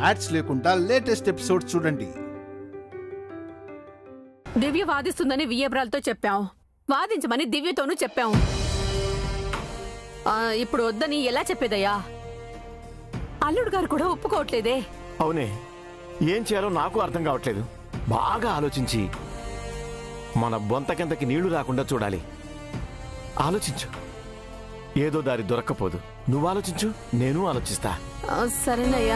Ads లేకుండా latest episode చూడండి దివ్య వాదిస్తుందని వియ్యబ్రాలతో చెప్పాం వాదించమని దివ్యతోనూ చెప్పాం ఆ, ఇప్పుడు వద్దని ఎలా చెప్పేదయ్యా అల్లుడు గారు కూడా ఒప్పుకోవట్లేదే అవునే ఏం చేయాలో నాకు అర్థం కావట్లేదు బాగా ఆలోచించి మన బొంత కిందకి నీళ్లు రాకుండా చూడాలి ఆలోచించు ఏదో దారి దొరక్కపోదు నువ్వు ఆలోచించు నేను ఆలోచిస్తా ఆ, సరేనయ్యా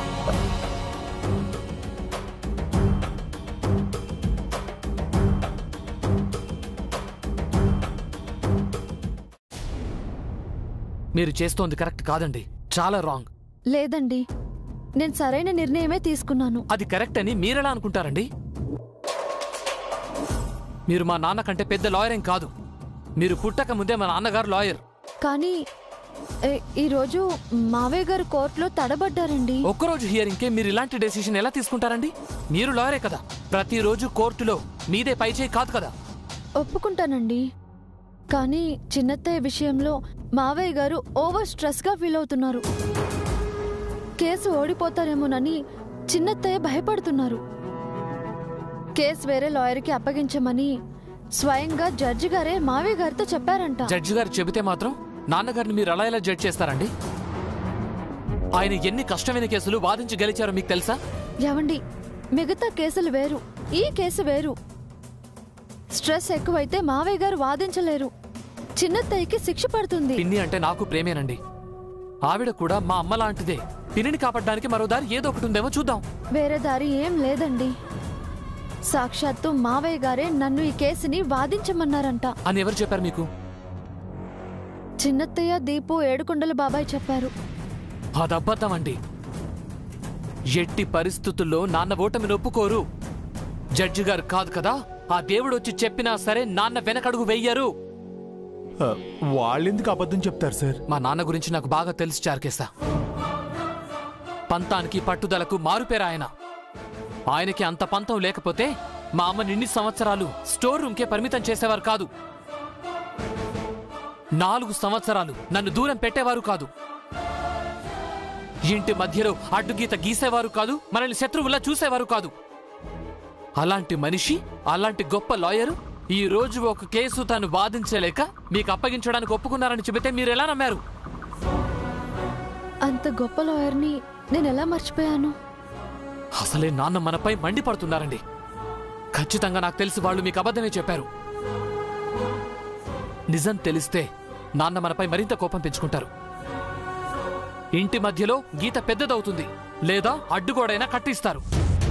మీరు చేస్తోంది కరెక్ట్ కాదండి చాలా రాంగ్ లేదండి నేను సరైన నిర్ణయమే తీసుకున్నాను అది కరెక్ట్ అని మీరెలా అనుకుంటారండి మీరు మా నాన్న కంటే పెద్ద లాయర్ ఏం కాదు మీరు పుట్టక ముందే మా నాన్నగారు లాయర్ కానీ ఏ- ఈరోజు మావయ్య గారు కోర్టులో తడబడ్డారండి ఒక్కరోజు హియరింగ్కే మీరు ఇలాంటి డెసిషన్ ఎలా తీసుకుంటారండి మీరు లాయరే కదా ప్రతిరోజు కోర్టులో మీదే పైచేయి కాదు కదా ఒప్పుకుంటానండి కానీ చిన్నత్తయ్య విషయంలో మావయ్య గారు ఓవర్ స్ట్రెస్గా ఫీల్ అవుతున్నారు కేసు ఓడిపోతారేమోనని చిన్నత్తయ్య భయపడుతున్నారు కేసు వేరే లాయర్కి అప్పగించమని స్వయంగా జడ్జి గారే మావయ్య గారితో చెప్పారంట జడ్జి గారు చెబితే మాత్రం నాన్నగారిని మీరు అలా ఎలా జడ్జ్ చేస్తారండి ఆయన ఎన్ని కష్టమైన కేసులు వాదించి గెలిచారో మీకు తెలుసా ఏవండి మిగతా కేసులు వేరు ఈ కేసు వేరు స్ట్రెస్ ఎక్కువైతే మావయ్య గారు వాదించలేరు చిన్నత్తయ్యకి శిక్ష పడుతుంది పిన్ని అంటే నాకు ప్రేమేనండి ఆవిడ కూడా మా అమ్మ లాంటిదే పిన్నిని కాపాడడానికి మరో దారి ఏదో ఒకటి ఉందేమో చూద్దాం వేరే దారి ఏం లేదండి సాక్షాత్తు మావయ్య గారే నన్ను ఈ కేసుని వాదించమన్నారంట అని ఎవరు చెప్పారు మీకు చిన్నత్తయ్య దీపు ఏడుకొండల బాబాయ్ చెప్పారు అది అబద్ధం అండి ఎట్టి పరిస్థితుల్లో నాన్న ఓటమిని ఒప్పుకోరు జడ్జి గారు కాదు కదా ఆ దేవుడు వచ్చి చెప్పినా సరే నాన్న వెనకడుగు వెయ్యరు ఆ, వాళ్ళెందుకు అబద్ధం చెప్తారు సార్ మా నాన్న గురించి నాకు బాగా తెలిసి చార్కేశా పంతానికి పట్టుదలకు మారుపేరు ఆయన ఆయనకి అంత పంతం లేకపోతే మా అమ్మని ఇన్ని సంవత్సరాలు స్టోర్ రూమ్కే పరిమితం చేసేవారు కాదు నాలుగు సంవత్సరాలు నన్ను దూరం పెట్టేవారు కాదు ఇంటి మధ్యలో అడ్డుగీత గీసేవారు కాదు మనల్ని శత్రువులా చూసేవారు కాదు అలాంటి మనిషి అలాంటి గొప్ప లాయరు ఈ రోజు ఒక కేసు తాను వాదించలేక మీకు అప్పగించడానికి ఒప్పుకున్నారని చెబితే మీరు ఎలా నమ్మారు అంత గొప్ప లాయర్ని నేను ఎలా మర్చిపోయాను అసలే నాన్న మనపై మండిపడుతున్నారండి ఖచ్చితంగా నాకు తెలిసి వాళ్ళు మీకు అబద్ధమే చెప్పారు నిజం తెలిస్తే నాన్న మనపై మరింత కోపం పెంచుకుంటారు ఇంటి మధ్యలో గీత పెద్దదవుతుంది లేదా అడ్డుగోడైనా కట్టిస్తారు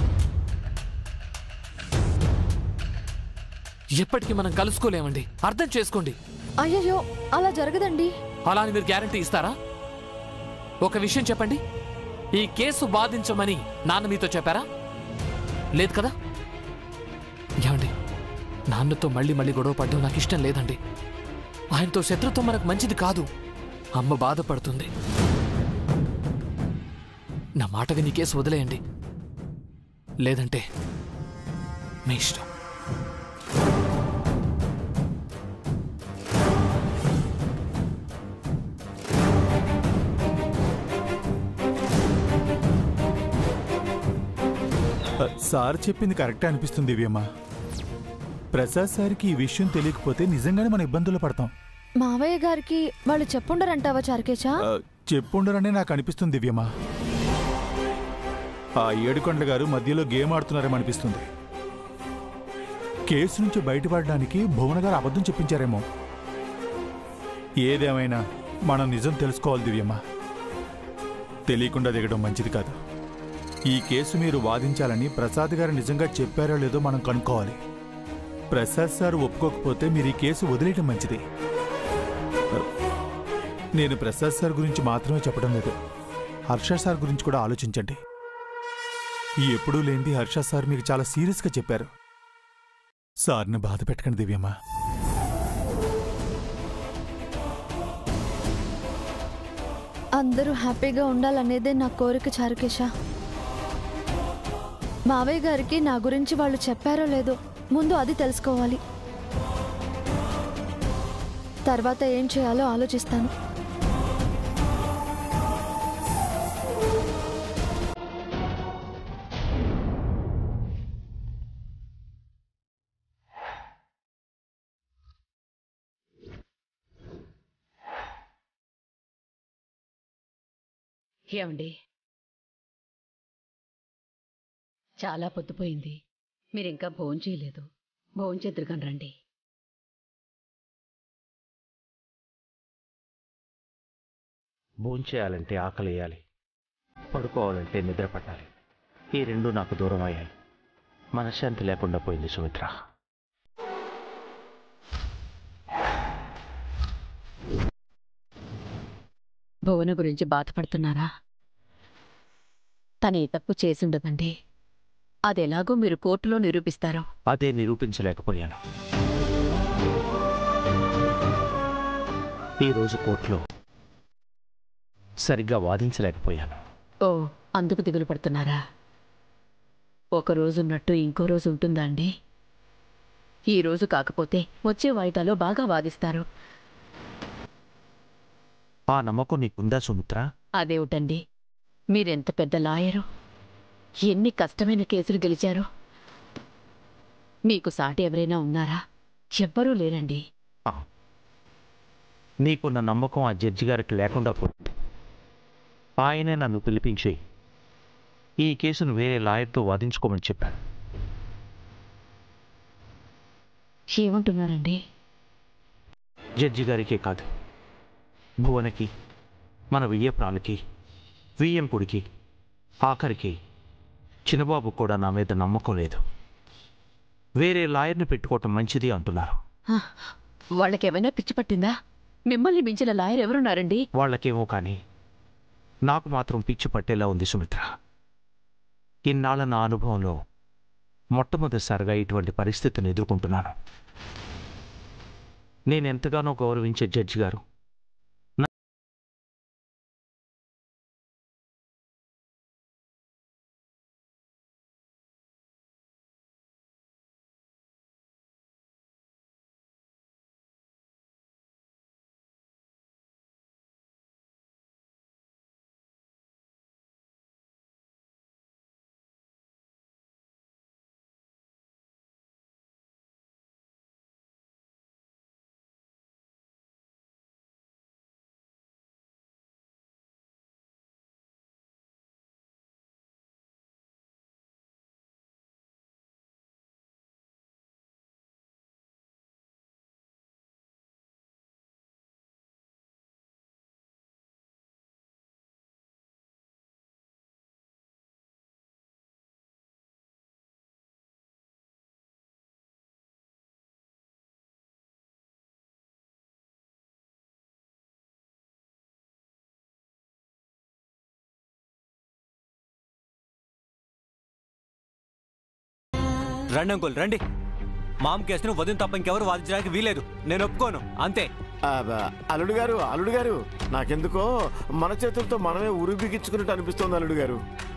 ఎప్పటికీ మనం కలుసుకోలేమండి అర్థం చేసుకోండి అయ్యయ్యో అలా జరగదండి అలా అని మీరు గ్యారంటీ ఇస్తారా ఒక విషయం చెప్పండి ఈ కేసు బాధించమని నాన్న మీతో చెప్పారా లేదు కదా ఏమండి నాన్నతో మళ్ళీ మళ్ళీ గొడవ పడడం నాకు ఇష్టం లేదండి ఆయనతో శత్రుత్వం మనకు మంచిది కాదు అమ్మ బాధపడుతుంది నా మాట విని ఈ కేసు వదిలేయండి లేదంటే మీ ఇష్టం ఆ, సార్ చెప్పింది కరెక్టే అనిపిస్తుంది దివ్యమ్మ ప్రసాద్ సార్కి ఈ విషయం తెలియకపోతే నిజంగానే మనం ఇబ్బందులు పడతాం మావయ్య గారికి వాళ్ళు చెప్పుండరంటావా చార్కేశా ఆ, చెప్పుండరనే నాకు అనిపిస్తుంది దివ్యమ్మ ఆ ఏడుకొండల గారు మధ్యలో గేమ్ ఆడుతున్నారేమో అనిపిస్తుంది కేసు నుంచి బయటపడడానికి భువన గారు అబద్ధం చెప్పించారేమో ఏదేమైనా మనం నిజం తెలుసుకోవాలి దివ్యమ్మ తెలియకుండా దిగడం మంచిది కాదు ఈ కేసు మీరు వాదించాలని ప్రసాద్ గారు నిజంగా చెప్పారో లేదో మనం కనుక్కోవాలి ప్రసాద్ సార్ ఒప్పుకోకపోతే మీరు ఈ కేసు వదిలేయటం మంచిది నేను ప్రసాద్ సార్ గురించి మాత్రమే చెప్పడం లేదు హర్ష సార్ గురించి కూడా ఆలోచించండి ఈ ఎప్పుడూ లేనిది హర్ష సార్ మీకు చాలా సీరియస్గా చెప్పారు సార్ని బాధ పెట్టకండి దివ్యమ్మ అందరూ హ్యాపీగా ఉండాలనేదే నా కోరిక చారుకేశ మావయ్య గారికి నా గురించి వాళ్ళు చెప్పారో లేదో ముందు అది తెలుసుకోవాలి తర్వాత ఏం చేయాలో ఆలోచిస్తాను ఏమండి చాలా పొద్దుపోయింది మీరింకా భోంచేయలేదు భోంచేద్దరుగాని రండి భోంచేయాలంటే ఆకలి వేయాలి పడుకోవాలంటే నిద్ర పట్టాలి ఈ రెండు నాకు దూరం అయ్యాయి మనశ్శాంతి లేకుండా పోయింది సుమిత్ర భువన గురించి బాధపడుతున్నారా తనే తప్పు చేసుండదండి అదెలాగో మీరు కోర్టులో నిరూపిస్తారు అదే నిరూపించలేకపోయాను ఈరోజు కోర్టులో సరిగ్గా వాదించలేకపోయాను ఓ అందుకు దిగులు పడుతున్నారా ఒక రోజున్నట్టు ఇంకో రోజు ఉంటుందా అండి ఈ రోజు కాకపోతే వచ్చే వాయిదాలో బాగా వాదిస్తారు ఆ నమ్మకం నీకుందా సుమిత్ర అదేమిటండి మీరెంత పెద్ద లాయరు ఎన్ని కష్టమైన కేసులు గెలిచారు మీకు సాటి ఎవరైనా ఉన్నారా ఎవ్వరూ లేరండి ఆ. నీకున్న నమ్మకం ఆ జడ్జి గారికి లేకుండా పోయింది ఆయనే నన్ను పిలిపించి ఈ కేసును వేరే లాయర్తో వాదించుకోమని చెప్పాడు ఏమంటున్నారండి జడ్జి గారికే కాదు భువనకి మన వియ్యప్రాలకి వియ్యంపుడికి ఆఖరికి చిన్నబాబు కూడా నా మీద నమ్మకం లేదు వేరే లాయర్ని పెట్టుకోవటం మంచిది అంటున్నారు హ, వాళ్ళకేమైనా పిచ్చి పట్టిందా మిమ్మల్ని మించిన లాయర్ ఎవరున్నారండి వాళ్ళకేమో కానీ నాకు మాత్రం పిచ్చి పట్టేలా ఉంది సుమిత్ర ఇన్నాళ్ళ నా అనుభవంలో మొట్టమొదటిసారిగా ఇటువంటి పరిస్థితిని ఎదుర్కొంటున్నాను నేను ఎంతగానో గౌరవించే జడ్జి గారు రండి అంకుల్ రండి మామ్ కేసును వదిన తప్ప ఇంకెవరు వాదించడానికి వీలేదు నేను ఒప్పుకోను అంతే ఆ, బ- అల్లుడు గారు అల్లుడు గారు నాకెందుకో మన చేతులతో మనమే ఉరి బిగించుకున్నట్టు అనిపిస్తోంది అల్లుడు గారు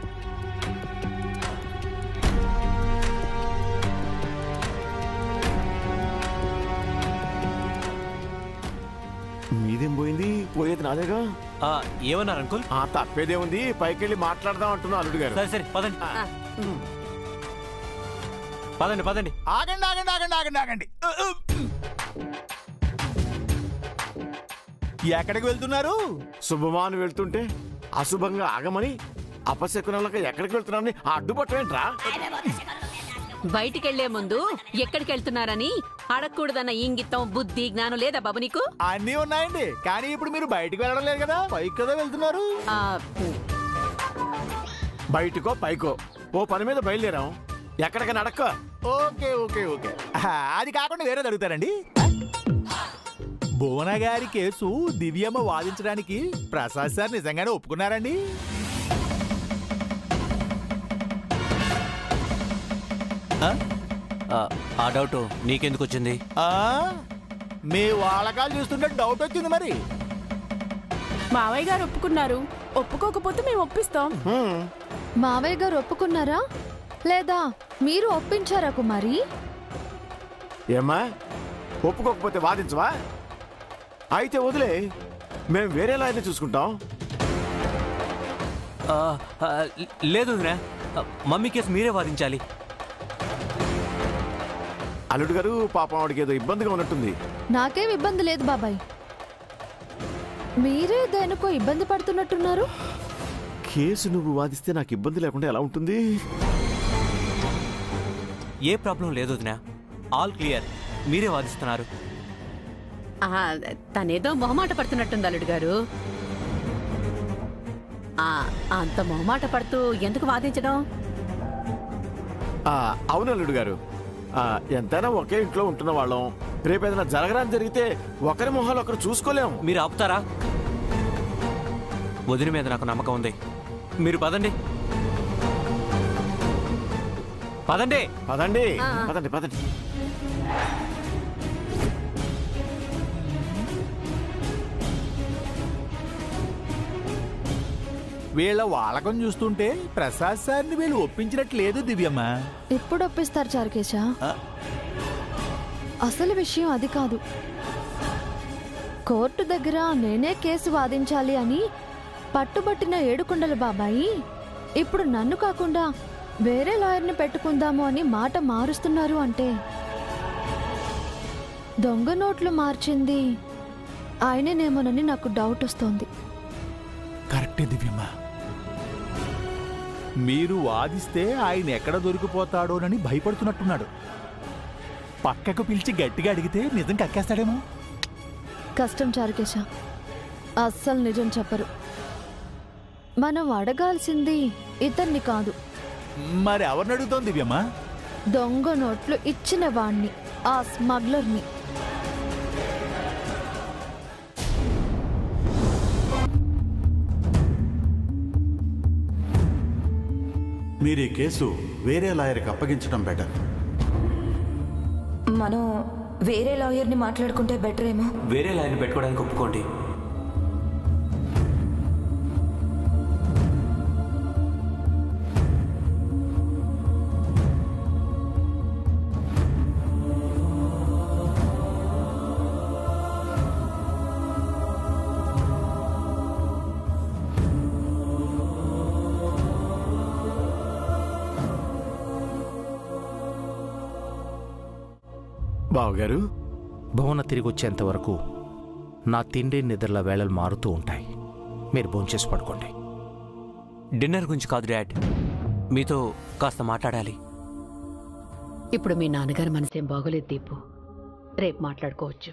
మీదేం పోయింది పోయేది నాదేగా ఆ, ఏమన్నారు అంకుల్ ఆ తప్పేదే ఉంది పైకెళ్ళి మాట్లాడదాం అంటున్నా అల్లుడు గారు సరే సరే పదండి పదండి పదండి ఆగండి ఆగండి ఆగండి ఆగండి ఆగండి ఎక్కడికి వెళ్తున్నారు శుభమాను వెళ్తుంటే అశుభంగా ఆగమని అపశకునాలకు ఎక్కడికి వెళ్తున్నారని ఆ అడ్డుపట్టమేంట్రా బయటికెళ్లే ముందు ఎక్కడికి వెళ్తున్నారని అడగకూడదన్న ఇంగితం బుద్ధి జ్ఞానం లేదా బాబు నీకు అన్నీ ఉన్నాయండి కానీ ఇప్పుడు మీరు బయటికి వెళ్ళడం లేదు కదా పైకి కదా వెళ్తున్నారు ఆ, బయటికో పైకో ఓ పని మీద బయలుదేరాం ఎక్కడికైనా అడక్క ఓకే ఓకే ఓకే ఆహా, అది కాకుండా వేరే అడుగుతారండి భువన గారి కేసు దివ్యమ్మ వాదించడానికి ప్రసాద్ సార్ నిజంగానే ఒప్పుకున్నారండి ఆ, ఆ డౌట్ నీకెందుకు వచ్చింది ఆ మీ వాళ్ళకాలు చూస్తుంటే డౌట్ వచ్చింది మరి మావయ్య గారు ఒప్పుకున్నారు ఒప్పుకోకపోతే మేము ఒప్పిస్తాం మావయ్య గారు ఒప్పుకున్నారా లేదా మీరు ఒప్పించారా కుమారి ఏమ్మా ఒప్పుకోకపోతే వాదించవా అయితే వదిలే మేము వేరే లాయర్ని చూసుకుంటాం ఆ, ఆ, లేదు వదినా. ఆ, మమ్మీ కేసు మీరే వాదించాలి అల్లుడు గారు పాపం ఆవిడకి ఏదో ఇబ్బందిగా ఉన్నట్టుంది నాకేం ఇబ్బంది లేదు బాబాయ్ మీరే దేనికో ఇబ్బంది పడుతున్నట్టున్నారు కేసు నువ్వు వాదిస్తే నాకు ఇబ్బంది లేకుండా ఎలా ఉంటుంది ఏ ప్రాబ్లం లేదు వదినా ఆల్ క్లియర్ మీరే వాదిస్తున్నారు ఆ, తనేదో మొహమాట పడుతున్నట్టుంది అల్లుడు గారు ఆ, అంత మొహమాట పడుతూ ఎందుకు వాదించడం ఆ, అవును అల్లుడు గారు ఆ, ఎంతైనా ఒకే ఇంట్లో ఉంటున్న వాళ్ళం రేపు ఏదైనా జరగరాని జరిగితే ఒకరి మొహాలు ఒకరు చూసుకోలేం మీరు ఆపుతారా వదిన మీద నాకు నమ్మకం ఉంది మీరు పదండి పదండి పదండి ఆ. పదండి పదండి వీళ్ళ వాలకం చూస్తుంటే ప్రసాద్ సార్ని వీళ్ళు ఒప్పించినట్టు లేదు దివ్యమ్మ ఎప్పుడు ఒప్పిస్తారు చారుకేశ ఆ. అసలు విషయం అది కాదు కోర్టు దగ్గర నేనే కేసు వాదించాలి అని పట్టుబట్టిన ఏడుకొండల బాబాయి ఇప్పుడు నన్ను కాకుండా వేరే లాయర్ని పెట్టుకుందాము అని మాట మారుస్తున్నారు అంటే దొంగ నోట్లు మార్చింది ఆయనేనేమోనని నాకు డౌట్ వస్తోంది కరెక్టే దివ్యమ్మ మీరు వాదిస్తే ఆయన ఎక్కడ దొరికిపోతాడోనని భయపడుతున్నట్టున్నాడు పక్కకు పిలిచి గట్టిగా అడిగితే నిజం కక్కేస్తాడేమో కష్టం చారుకేశ అస్సలు నిజం చెప్పరు మనం అడగాల్సింది ఇతన్ని కాదు మరి ఎవరిని అడుగుతోంది దివ్యమ్మ దొంగ నోట్లు ఇచ్చిన వాణ్ణి ఆ స్మగ్లర్ని మీరు ఈ కేసు వేరే లాయర్కి అప్పగించడం బెటర్ మనం వేరే లాయర్ని మాట్లాడుకుంటే బెటర్ ఏమో వేరే లైన్ పెట్టుకోవడానికి ఒప్పుకోండి బావగారు భువన తిరిగి వచ్చేంత వరకు నా తిండి నిద్రల వేళలు మారుతూ ఉంటాయి మీరు భోంచేసి పడుకోండి డిన్నర్ గురించి కాదు డాడ్ మీతో కాస్త మాట్లాడాలి ఇప్పుడు మీ నాన్నగారి మనసేం బాగోలేదు దీపు రేపు మాట్లాడుకోవచ్చు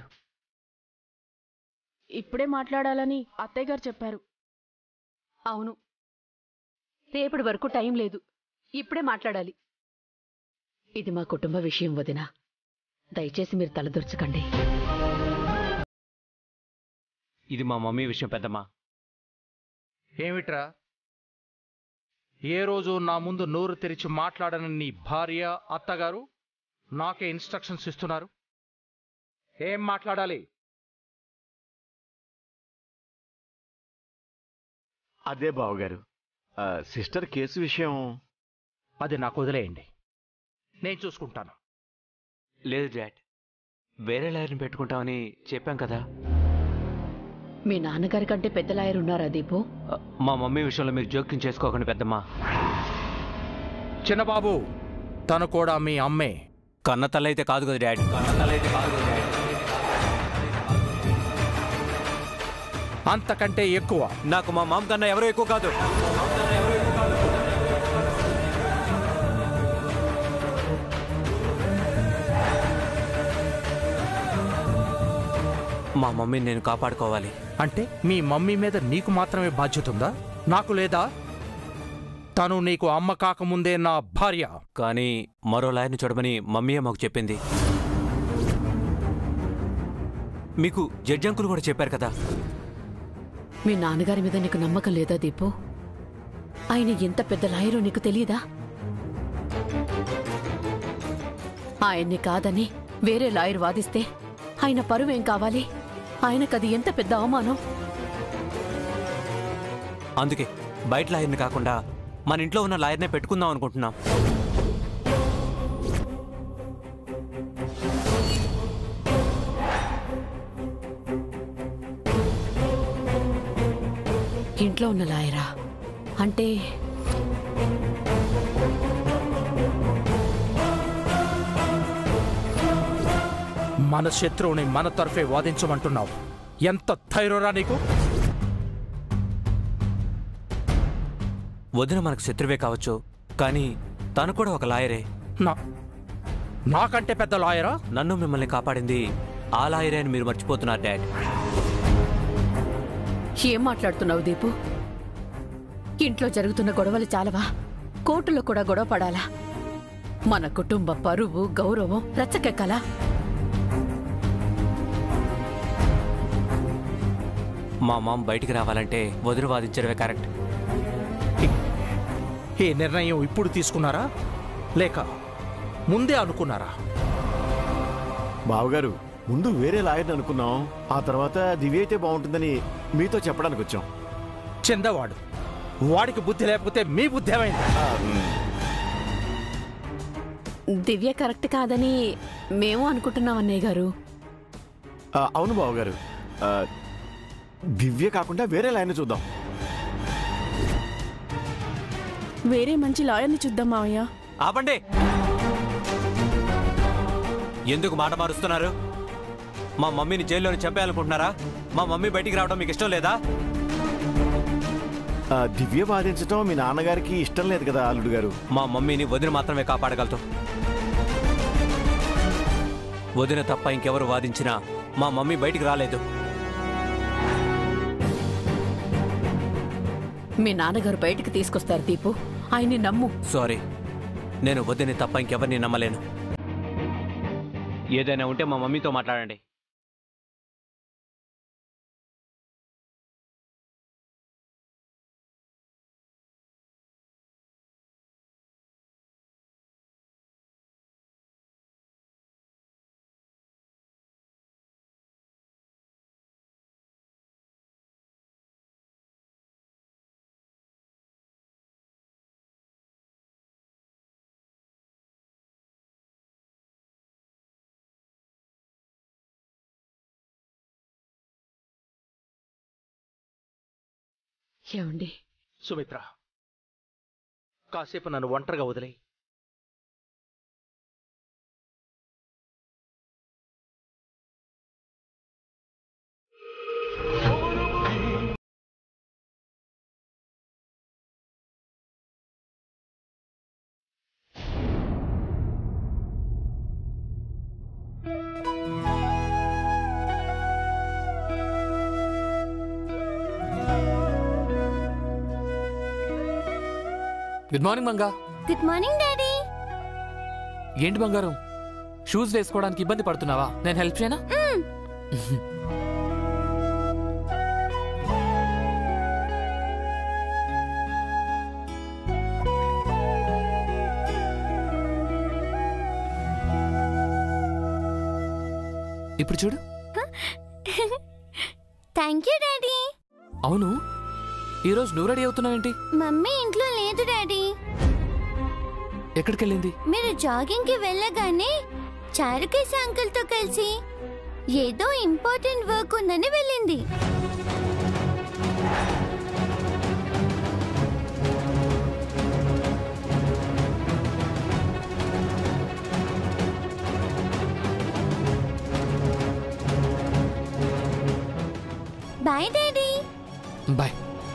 ఇప్పుడే మాట్లాడాలని అత్తయ్య గారు చెప్పారు అవును రేపటి వరకు టైం లేదు ఇప్పుడే మాట్లాడాలి ఇది మా కుటుంబ విషయం వదినా దయచేసి మీరు తలదొరచకండి ఇది మా మమ్మీ విషయం పెద్దమ్మా ఏమిట్రా ఏ రోజు నా ముందు నోరు తెరిచి మాట్లాడని నీ భార్య అత్తగారు నాకే ఇన్స్ట్రక్షన్స్ ఇస్తున్నారు ఏం మాట్లాడాలి అదే బావగారు ఆ, సిస్టర్ కేసు విషయం అది నాకు వదిలేయండి నేను చూసుకుంటాను లేదు డాడ్ వేరే లైన్ పెట్టుకుంటామని చెప్పాం కదా మీ నాన్నగారి కంటే పెద్ద లాయర్ ఉన్నారా దీపు ఆ, మా మమ్మీ విషయంలో మీరు జోక్యం చేసుకోకండి పెద్దమ్మా చిన్నబాబు తను కూడా మీ అమ్మే కన్న తల్లి అయితే కాదు కదా డాడ్ కన్న తల్లి అయితే కాదు కదా డాడ్ అంతకంటే ఎక్కువ నాకు మా మామ కన్నా ఎవరో ఎక్కువ కాదు మా మమ్మీని నేను కాపాడుకోవాలి అంటే మీ మమ్మీ మీద నీకు మాత్రమే బాధ్యత ఉందా నాకు లేదా తను నీకు అమ్మ కాకముందే నా భార్య కానీ మరో లాయర్ని చూడమని మమ్మీయే మాకు చెప్పింది మీకు జడ్జి అంకుల్ కూడా చెప్పారు కదా మీ నాన్నగారి మీద నీకు నమ్మకం లేదా దీపు ఆయన ఎంత పెద్ద లాయరో నీకు తెలియదా ఆయన్ని కాదని వేరే లాయర్ వాదిస్తే ఆయన పరువేం కావాలి ఆయనకది ఎంత పెద్ద అవమానం అందుకే బయట లాయర్ని కాకుండా మన ఇంట్లో ఉన్న లాయర్నే పెట్టుకుందాం అనుకుంటున్నాం ఇంట్లో ఉన్న లాయరా అంటే మన శత్రువుని మన తరఫే వాదించమంటున్నావు ఎంత ధైర్యరా నీకు వదిన మనకు శత్రువే కావచ్చు కానీ తను కూడా ఒక లాయరే నా నాకంటే పెద్ద లాయరా నన్ను మిమ్మల్ని కాపాడింది ఆ లాయరే అని మీరు మర్చిపోతున్నారు డాడ్ ఏం మాట్లాడుతున్నావు దీపు ఇంట్లో జరుగుతున్న గొడవలు చాలవా కోర్టులో కూడా గొడవ పడాలా మన కుటుంబ పరువు గౌరవం రచ్చకెక్కలా మా మామ్ బయటికి రావాలంటే వదిన వాదించడమే కరెక్ట్ ఈ నిర్ణయం ఇప్పుడు తీసుకున్నారా లేక ముందే అనుకున్నారా బావగారు ముందు వేరే లాయర్ని అనుకున్నాం ఆ తర్వాత దివ్య అయితే బాగుంటుందని మీతో చెప్పడానికి వచ్చాం చెందవాడు వాడికి బుద్ధి లేకపోతే మీ బుద్ధి ఏమైంది దివ్య కరెక్ట్ కాదని మేము అనుకుంటున్నాం అన్నయ్య గారు ఆ, అవును బావగారు ఆ, దివ్య కాకుండా వేరే లాయర్ని చూద్దాం వేరే మంచి లాయర్ని చూద్దాం మావయ్య ఆపండి ఎందుకు మాట మారుస్తున్నారు మా మమ్మీని జైల్లోని చంపేయాలనుకుంటున్నారా మా మమ్మీ బయటికి రావడం మీకు ఇష్టం లేదా ఆ, దివ్య వాదించటం మీ నాన్నగారికి ఇష్టం లేదు కదా అల్లుడు గారు మా మమ్మీని వదిన మాత్రమే కాపాడగలదు వదిన తప్ప ఇంకెవరు వాదించినా మా మమ్మీ బయటికి రాలేదు మీ నాన్నగారు బయటికి తీసుకొస్తారు దీపు ఆయన్ని నమ్ము సారీ నేను వదిని తప్ప ఇంకెవరిని నమ్మలేను ఏదైనా ఉంటే మా మమ్మీతో మాట్లాడండి ఏమండి సుమిత్ర కాసేపు నన్ను ఒంటరిగా వదిలే good morning Manga good morning daddy ఏంటి బంగారం షూస్ వేసుకోవడానికి ఇబ్బంది పడుతున్నావా నేను హెల్ప్ చేయనా ఇప్పుడు చూడు థ్యాంక్ యూ డాడీ అవును ఈరోజు నువ్వు రెడీ అవుతున్నావేంటి మమ్మీ ఇంట్లో లేదు డాడీ ఎక్కడికి వెళ్ళింది మీరు జాగింగ్ కి వెళ్ళగానే చారుకేసి అంకుల్ తో కలిసి ఏదో ఇంపార్టెంట్ వర్క్ ఉందని వెళ్ళింది బాయ్ డాడీ బాయ్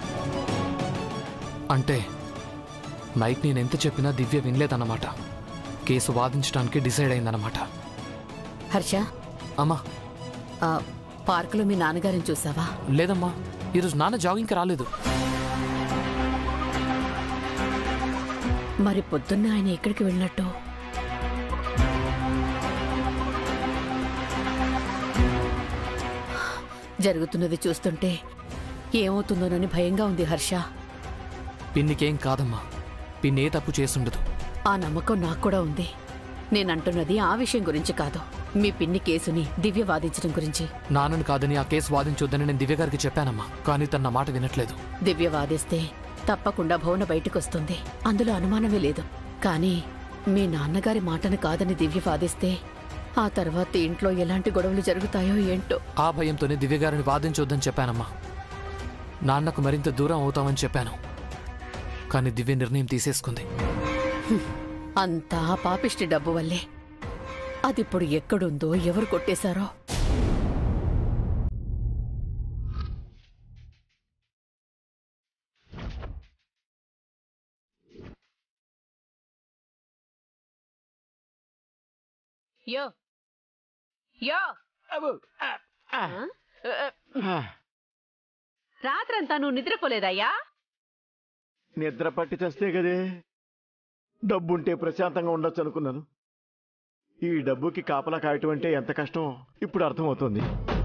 అంటే నైట్ నేను ఎంత చెప్పినా దివ్య వినలేదన్నమాట కేసు వాదించడానికి డిసైడ్ అయిందన్నమాట హర్ష అమ్మా ఆ, పార్కులో మీ నాన్నగారిని చూసావా లేదమ్మా ఈరోజు నాన్న జాగింగ్కి రాలేదు మరి పొద్దున్న ఆయన ఎక్కడికి వెళ్ళినట్టు జరుగుతున్నది చూస్తుంటే ఏమవుతుందోనని భయంగా ఉంది హర్ష పిన్నికేం కాదమ్మా పిన్ని ఏ తప్పు చేసుండదు ఆ నమ్మకం నాకు కూడా ఉంది నేనంటున్నది ఆ విషయం గురించి కాదు మీ పిన్ని కేసుని దివ్య వాదించడం గురించి నాన్నని కాదని ఆ కేసు వాదించొద్దని నేను దివ్య గారికి చెప్పానమ్మా కానీ తన నా మాట వినట్లేదు దివ్య వాదిస్తే తప్పకుండా భవన బయటకొస్తుంది అందులో అనుమానమే లేదు కానీ మీ నాన్నగారి మాటను కాదని దివ్య వాదిస్తే ఆ తర్వాత ఇంట్లో ఎలాంటి గొడవలు జరుగుతాయో ఏంటో ఆ భయంతోనే దివ్య గారిని వాదించొద్దని చెప్పానమ్మా నాన్నకు మరింత దూరం అవుతామని చెప్పాను కానీ దివ్య నిర్ణయం తీసేసుకుంది అంతా ఆ పాపిష్టి డబ్బు వల్లే అదిప్పుడు ఎక్కడుందో ఎవరు కొట్టేశారో యో యో రాత్రంతా నువ్వు నిద్రపోలేదయ్యా నిద్ర పట్టి చేస్తే కదే డబ్బుంటే ప్రశాంతంగా ఉండొచ్చు అనుకున్నాను ఈ డబ్బుకి కాపలా కాయటం అంటే ఎంత కష్టమో ఇప్పుడు అర్థమవుతుంది